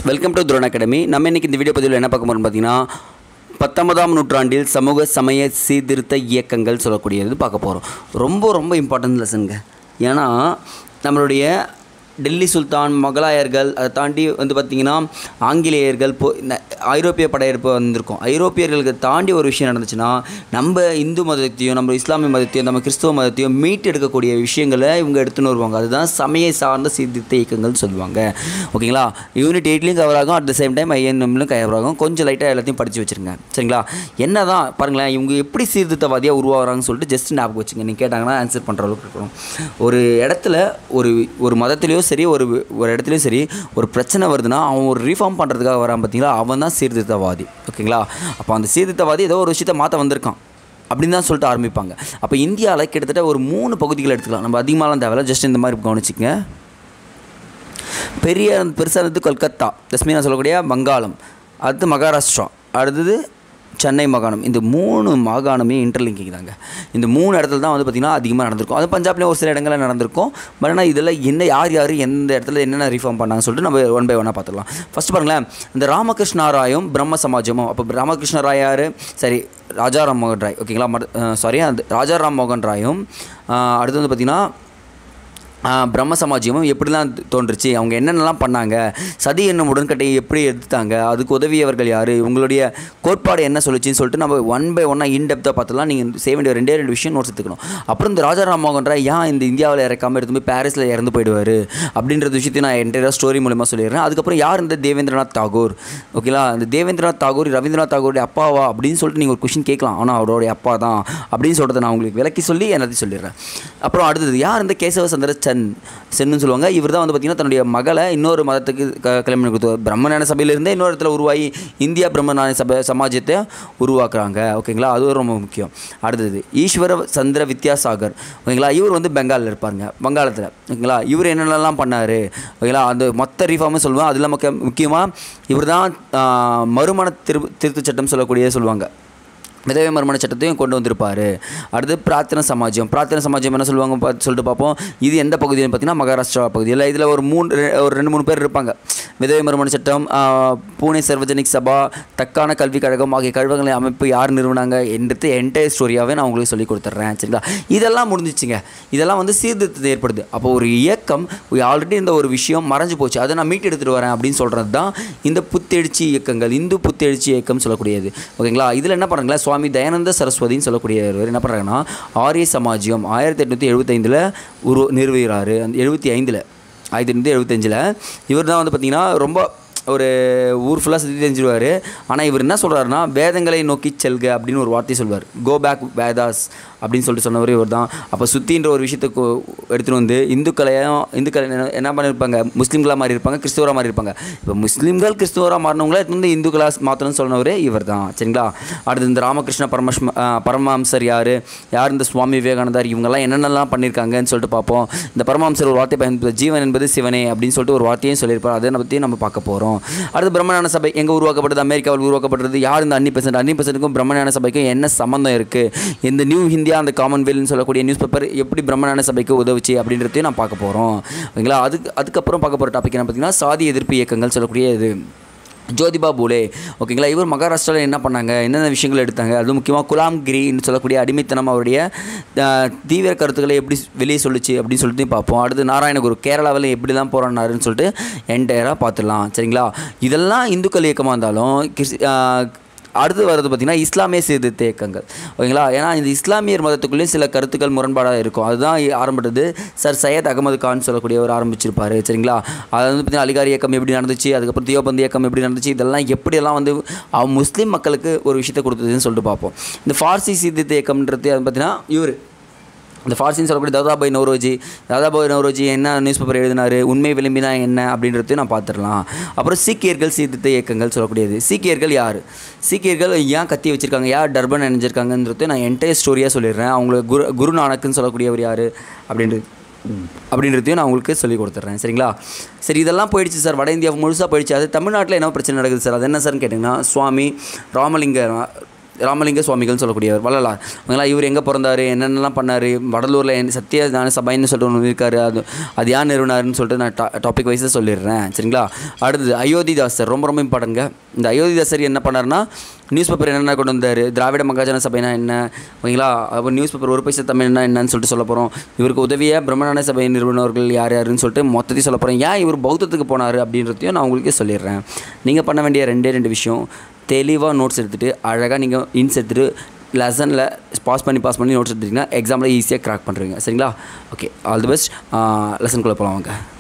welcome to drone academy நம்ம இன்னைக்கு இந்த வீடியோ பதிவில் என்ன பார்க்க போகிறோம் பார்த்தீங்கன்னா பத்தொன்பதாம் நூற்றாண்டில் சமூக சமய சீர்திருத்த இயக்கங்கள் சொல்லக்கூடியது பார்க்க போகிறோம் ரொம்ப ரொம்ப இம்பார்ட்டன்ட் லெசனுங்க ஏன்னா நம்மளுடைய டெல்லி சுல்தான் மொகலாயர்கள் அதை தாண்டி வந்து பார்த்திங்கன்னா ஆங்கிலேயர்கள் போ ந- ஐரோப்பிய படையெடுப்பு வந்திருக்கும் ஐரோப்பியர்களுக்கு தாண்டி ஒரு விஷயம் நடந்துச்சுன்னா நம்ம இந்து மதத்தையும் நம்ம இஸ்லாமிய மதத்தையும் நம்ம கிறிஸ்துவ மதத்தையும் மீட்டு எடுக்கக்கூடிய விஷயங்களை இவங்க எடுத்துன்னு வருவாங்க அதுதான் சமய சார்ந்த சீர்திருத்த இயக்கங்கள் சொல்லுவாங்க ஓகேங்களா யூனிட் எயிட்லேயும் கவர் ஆகும் அட் த சேம் டைம் ஐஎன்எம்லையும் கவர் ஆகும் கொஞ்சம் லைட்டாக எல்லாத்தையும் படித்து வச்சுருங்க சரிங்களா என்ன தான் பாருங்களேன் இவங்க எப்படி சீர்திருத்தவாதியாக உருவாகிறாங்கன்னு சொல்லிட்டு ஜஸ்ட் ஞாபகம் வச்சுங்க நீங்கள் கேட்டாங்கன்னா ஆன்சர் பண்ணுற அளவுக்கு இருக்கணும் ஒரு இடத்துல ஒரு ஒரு மதத்துலேயோ சரி ஒரு ஒரு இடத்துலையும் சரி ஒரு பிரச்சனை வருதுன்னா அவன் ஒரு ரீஃபார்ம் பண்ணுறதுக்காக வரான் பார்த்தீங்களா அவன் தான் சீர்திருத்தவாதி ஓகேங்களா அப்போ அந்த சீர்திருத்தவாதி ஏதோ ஒரு விஷயத்தை மாற்ற வந்திருக்கான் அப்படின்னு தான் சொல்லிட்டு ஆரம்பிப்பாங்க அப்போ இந்தியாவில் கிட்டத்தட்ட ஒரு மூணு பகுதிகள் எடுத்துக்கலாம் நம்ம அதிகமாகலாம் தேவையில்ல ஜஸ்ட் இந்த மாதிரி கவனிச்சிக்கங்க பெரிய பெருசாக இருந்தது கொல்கத்தா தஸ்மீனா சொல்லக்கூடிய வங்காளம் அடுத்து மகாராஷ்டிரா அடுத்தது சென்னை மாகாணம் இந்த மூணு மாகாணமே இன்டர்லிங்கிங் தாங்க இந்த மூணு இடத்துல தான் வந்து பார்த்திங்கன்னா அதிகமாக நடந்திருக்கும் அது பஞ்சாப்லேயும் ஒரு சில இடங்களில் நடந்திருக்கும் பட் ஆனால் இதில் என்ன யார் யார் எந்த இடத்துல என்னென்ன ரிஃபார்ம் பண்ணாங்கன்னு சொல்லிட்டு நம்ம ஒன் பை ஒன்னாக பார்த்துக்கலாம் ஃபஸ்ட் பாருங்களேன் இந்த ராமகிருஷ்ண ராயும் பிரம்ம சமாஜமும் அப்போ ராமகிருஷ்ண ராய் யார் சரி ராஜா ராம் மோகன் ராய் ஓகேங்களா சாரி அந்த ராஜா ராம் மோகன் ராயும் ஆஹ் அடுத்து வந்து பார்த்திங்கன்னா ஆஹ் பிரம்ம சமாஜமும் எப்படிலாம் தோன்றுச்சு அவங்க என்னென்னலாம் பண்ணாங்க சதி என்னும் உடன்கட்டையை எப்படி எடுத்தாங்க அதுக்கு உதவியவர்கள் யார் உங்களுடைய கோட்பாடு என்ன சொல்லுச்சுன்னு சொல்லிட்டு நம்ம ஒன் பை ஒன்னாக இன்டெப்த்தாக பார்த்துலாம் நீங்கள் செய்ய வேண்டிய ரெண்டே ரெண்டு விஷயம் நோட்ஸ் எடுத்துக்கணும் அப்புறம் இந்த ராஜாராம் மோகன் ராய் ஏன் இந்த இந்தியாவில் இறக்காம எடுத்து போய் பாரிஸில் இறந்து போயிடுவார் அப்படின்ற விஷயத்தையும் நான் என்டையராக ஸ்டோரி மூலமாக சொல்லிடுறேன் அதுக்கப்புறம் யார் இந்த தேவேந்திரநாத் தாகூர் ஓகேங்களா இந்த தேவேந்திரநாத் தாகூர் ரவீந்திரநாத் தாகூருடைய அப்பாவா அப்படின்னு சொல்லிட்டு நீங்கள் ஒரு கொஷின் கேட்கலாம் ஆனால் அவருடைய அப்பா தான் அப்படின்னு சொல்கிறத நான் உங்களுக்கு விளக்கி சொல்லி எல்லாத்தையும் சொல்லிடுறேன் அப்புறம் அடுத்தது யார் இந்த கேசவ சந்திர சென் சென்னு சொல்லுவாங்க இவர் தான் வந்து பார்த்திங்கன்னா தன்னுடைய மகளை இன்னொரு மதத்துக்கு க கல்யாணம் பண்ணி கொடுத்தார் பிரம்மஞான சபையிலிருந்தே இன்னொரு இடத்துல உருவாகி இந்தியா பிரம்மஞான சபை சமாஜத்தை உருவாக்குறாங்க ஓகேங்களா அது ரொம்ப முக்கியம் அடுத்தது ஈஸ்வர சந்திர வித்யாசாகர் ஓகேங்களா இவர் வந்து பெங்காலில் இருப்பாருங்க வங்காளத்தில் ஓகேங்களா இவர் என்னென்னலாம் பண்ணார் ஓகேங்களா அந்த மொத்த ரீஃபார்மே சொல்லுவேன் அதில் முக்கிய முக்கியமாக இவர் தான் மறுமண திரு திருத்தச் சட்டம் சொல்லக்கூடிய சொல்லுவாங்க விதவை மறுமண சட்டத்தையும் கொண்டு வந்திருப்பார் அடுத்து பிரார்த்தனை சமாஜம் பிரார்த்தனை சமாஜம் என்ன சொல்லுவாங்க பார்த்து சொல்லிட்டு பார்ப்போம் இது எந்த பகுதின்னு பார்த்தீங்கன்னா மகாராஷ்டிரா பகுதியில் இதில் ஒரு மூணு ரெ- ஒரு ரெண்டு மூணு பேர் இருப்பாங்க விதவை மறுமண சட்டம் ஆஹ், பூனே சர்வஜனிக் சபா தக்கான கல்விக் கழகம் ஆகிய கழகங்களை அமைப்பு யார் நிறுவனாங்க என்றது என்டையர் ஸ்டோரியாகவே நான் உங்களுக்கு சொல்லி கொடுத்துட்றேன் சரிங்களா இதெல்லாம் முடிஞ்சிச்சுங்க இதெல்லாம் வந்து சீர்திருத்தத்தை ஏற்படுது அப்போ ஒரு இயக்கம் ஆல்ரெடி இந்த ஒரு விஷயம் மறைஞ்சு போச்சு அதை நான் மீட்டு எடுத்துகிட்டு வரேன் அப்படின்னு சொல்கிறது தான் இந்த புத்தெழுச்சி இயக்கங்கள் இந்து புத்தெழுச்சி இயக்கம் சொல்லக்கூடியது ஓகேங்களா இதில் என்ன பண்ணுறாங்களா சுவாமி தயானந்த சரஸ்வதின்னு சொல்லக்கூடியவர் என்ன பண்ணுறாங்கன்னா ஆரிய சமாஜ்யம் ஆயிரத்தி எட்நூற்றி எழுபத்தைந்தில் உரு நிறுவுகிறாரு அந்த எழுபத்தி ஐந்தில் ஆயிரத்தி எட்நூற்றி எழுபத்தஞ்சில் இவர் தான் வந்து பார்த்திங்கன்னா ரொம்ப ஒரு ஊர் ஃபுல்லாக சுற்றி தெரிஞ்சிருவார் ஆனால் இவர் என்ன சொல்கிறாருன்னா வேதங்களை நோக்கி செல்க அப்படின்னு ஒரு வார்த்தை சொல்வார் கோ பேக் வேதாஸ் அப்படின்னு சொல்லிட்டு சொன்னவர் இவர் தான் அப்போ சுத்தின்ற ஒரு விஷயத்தை கொ- எடுத்துகிட்டு வந்து இந்துக்களையும் இந்துக்களை என்ன- என்ன பண்ணியிருப்பாங்க முஸ்லீம்களாக மாறி இருப்பாங்க கிறிஸ்துவராக மாறி இருப்பாங்க இப்போ முஸ்லீம்கள் கிறிஸ்துவராக மாறினவங்கள எடுத்து வந்து இந்துக்களாக மாற்றணும்னு சொன்னவரே இவர் தான் சரிங்களா அடுத்து இந்த ராமகிருஷ்ண பரமஸ்ம ஆஹ் பரமஹம்சர் யார் யார் இந்த சுவாமி விவேகானந்தர் இவங்கெல்லாம் என்னென்னலாம் பண்ணியிருக்காங்கன்னு சொல்லிட்டு பார்ப்போம் இந்த பரமஹம்சர் ஒரு வார்த்தை பயன்படுத்த ஜீவன் என்பது சிவனே அப்படின்னு சொல்லிட்டு ஒரு வார்த்தையும் சொல்லியிருப்பார் அதை பற்றி நம்ம பார்க்க போகிறோம் அடுத்து பிரம்மஞான சபை எங்கே உருவாக்கப்பட்டது அமெரிக்காவில் உருவாக்கப்பட்டது யார் இந்த அன்னி பெர்சன்ட் அன்னி பெர்சன்ட்டுக்கும் பிரம்மஞான சபைக்கும் என்ன சம்மந்தம் இருக்குது இந்த நியூ இந்தியா அந்த காமன்வெல்த்னு சொல்லக்கூடிய நியூஸ் பேப்பர் எப்படி பிரம்மஞான சபைக்கு உதவுச்சு அப்படின்றதையும் நான் பார்க்க போகிறோம் ஓகேங்களா அதுக்கு அதுக்கப்புறம் பார்க்க போகிற டாபிக் என்ன பார்த்தீங்கன்னா சாதி எதிர்ப்பு இயக்கங்கள் சொல்லக்கூடிய இது ஜோதிபா பூலே ஓகேங்களா இவர் மகாராஷ்டிராவில் என்ன பண்ணாங்க என்னென்ன விஷயங்கள் எடுத்தாங்க அது முக்கியமாக குலாம்கிரின்னு சொல்லக்கூடிய அடிமைத்தனம் அவருடைய ஆஹ், தீவிர கருத்துக்களை எப்படி வெளியே சொல்லுச்சு அப்படின்னு சொல்லிட்டு பார்ப்போம் அடுத்து நாராயணகுரு கேரளாவில் எப்படிலாம் போராடினாருன்னு சொல்லிட்டு என்டையராக பார்த்துடலாம் சரிங்களா இதெல்லாம் இந்துக்கள் இயக்கமாக இருந்தாலும் கிறிஸ் ஆஹ், அடுத்து வர்றது பார்த்திங்கன்னா இஸ்லாமிய சீர்திருத்த இயக்கங்கள் ஓகேங்களா ஏன்னா இந்த இஸ்லாமியர் மதத்துக்குள்ளேயும் சில கருத்துக்கள் முரண்பாடாக இருக்கும் அதுதான் ஆரம்பித்தது சர் சையத் அகமது கான் சொல்லக்கூடியவர் ஆரம்பிச்சிருப்பார் சரிங்களா அது வந்து பார்த்திங்கன்னா அலிகாரி இயக்கம் எப்படி நடந்துச்சு அதுக்கப்புறம் தியோபந்தி இயக்கம் எப்படி நடந்துச்சு இதெல்லாம் எப்படியெல்லாம் வந்து அவ முஸ்லீம் மக்களுக்கு ஒரு விஷயத்தை கொடுத்ததுன்னு சொல்லிட்டு பார்ப்போம் இந்த ஃபார்சி சீர்திருத்த இயக்கம்ன்றது அது பார்த்திங்கன்னா இவர் இந்த ஃபார்சின்னு சொல்லக்கூடிய தாதாபாய் நவ்ரோஜி தாதாபாய் நவ்ரோஜி என்ன நியூஸ் பேப்பர் எழுதினார் உண்மை விளம்பினா என்ன அப்படின்றதையும் நான் பார்த்துடலாம் அப்புறம் சீக்கியர்கள் சீர்திருத்த இயக்கங்கள் சொல்லக்கூடியது சீக்கியர்கள் யார் சீக்கியர்கள் ஏன் கத்தி வச்சுருக்காங்க யார் டர்பன் அணிஞ்சிருக்காங்கன்றது நான் என்டையர் ஸ்டோரியாக சொல்லிடுறேன் அவங்களுக்கு குரு குரு நானக்குன்னு சொல்லக்கூடியவர் யார் அப்படின்றது அப்படின்றதையும் நான் உங்களுக்கு சொல்லி கொடுத்துட்றேன் சரிங்களா சரி இதெல்லாம் போயிடுச்சு சார் வட இந்தியா முழுசாக போயிடுச்சு அது தமிழ்நாட்டில் என்ன பிரச்சனை நடக்குது சார் அது என்ன சார்னு கேட்டிங்கன்னா சுவாமி ராமலிங்க ராமலிங்க சுவாமிகள்னு சொல்லக்கூடியவர் வள்ளலார் ஓகேங்களா இவர் எங்கே பிறந்தார் என்னென்னலாம் பண்ணார் வடலூரில் என் சத்திய ஞான சபைன்னு சொல்லிட்டு ஒன்று இருக்கார் அது அது யார் நிறுவனாருன்னு சொல்லிட்டு நான் டா டாபிக் வைஸாக சொல்லிடுறேன் சரிங்களா அடுத்தது அயோத்திதாசர் ரொம்ப ரொம்ப இம்பார்ட்டங்க இந்த அயோத்திதாசர் என்ன பண்ணாருன்னா நியூஸ் பேப்பர் என்னென்ன கொண்டு வந்தார் திராவிட மகாஜன சபைனா என்ன ஓகேங்களா அப்போ நியூஸ் பேப்பர் ஒரு பைசா தமிழ்னா என்னன்னு சொல்லிட்டு சொல்ல போகிறோம் இவருக்கு உதவியாக பிரம்மஞான சபை நிறுவனர்கள் யார் யாருன்னு சொல்லிட்டு மொத்தத்தையும் சொல்ல போகிறேன் ஏன் இவர் பௌத்தத்துக்கு போனார் அப்படின்றதையும் நான் உங்களுக்கே சொல்லிடுறேன் நீங்கள் பண்ண வேண்டிய ரெண்டே ரெண்டு விஷயம் தெளிவாக நோட்ஸ் எடுத்துகிட்டு அழகாக நீங்கள் இன்ஸ் எடுத்துகிட்டு லெசனில் பாஸ் பண்ணி பாஸ் பண்ணி நோட்ஸ் எடுத்துட்டிங்கன்னா எக்ஸாமில் ஈஸியாக கிராக் பண்ணுறீங்க சரிங்களா ஓகே ஆல் தி பெஸ்ட் லெசனுக்குள்ளே போகலாம் வாங்க